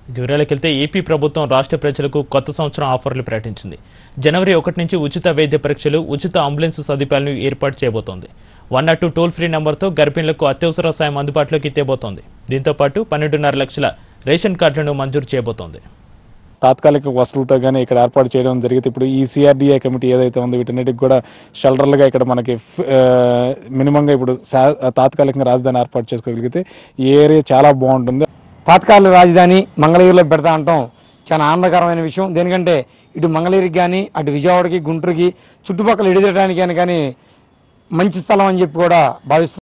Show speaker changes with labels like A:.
A: వివరాలకెళ్తే AP ప్రభుత్వం రాష్ట్ర ప్రజలకు కొత్త సంవత్సరం ఆఫర్లు ప్రకటించింది జనవరి ఒకటి నుంచి ఉచిత వైద్య పరీక్షలు ఉచిత అంబులెన్స్ సదుపాయాలను ఏర్పాటు చేయబోతోంది one nought two toll free నెంబర్తో గర్భిణులకు అత్యవసర సాయం అందుబాటులోకి తేబోతోంది దీంతో పాటు పన్నెండున్నర లక్షల రేషన్ కార్డులను మంజూరు చేయబోతోంది
B: తాత్కాలిక వసతులతో కానీ ఇక్కడ ఏర్పాటు చేయడం జరిగింది ఇప్పుడు ఈ సిఆర్డీఏ కమిటీ ఏదైతే ఉందో వీటన్నిటికి కూడా షెల్టర్లుగా ఇక్కడ మనకి ఫ్- ఆ, మినిమంగా ఇప్పుడు శా- తాత్కాలికంగా రాజధాని ఏర్పాటు చేసుకోగలిగితే ఈ ఏరియా చాలా బాగుంటుంది
C: తాత్కాలిక రాజధాని మంగళగిరిలో పెడతా అంటాం చాలా ఆనందకరమైన విషయం దేనికంటే ఇటు మంగళగిరికి కానీ అటు విజయవాడకి గుంటూరుకి చుట్టుపక్కల ఎడదడానికి కానీ మంచి స్థలం అని చెప్పి కూడా భావిస్తున్నాం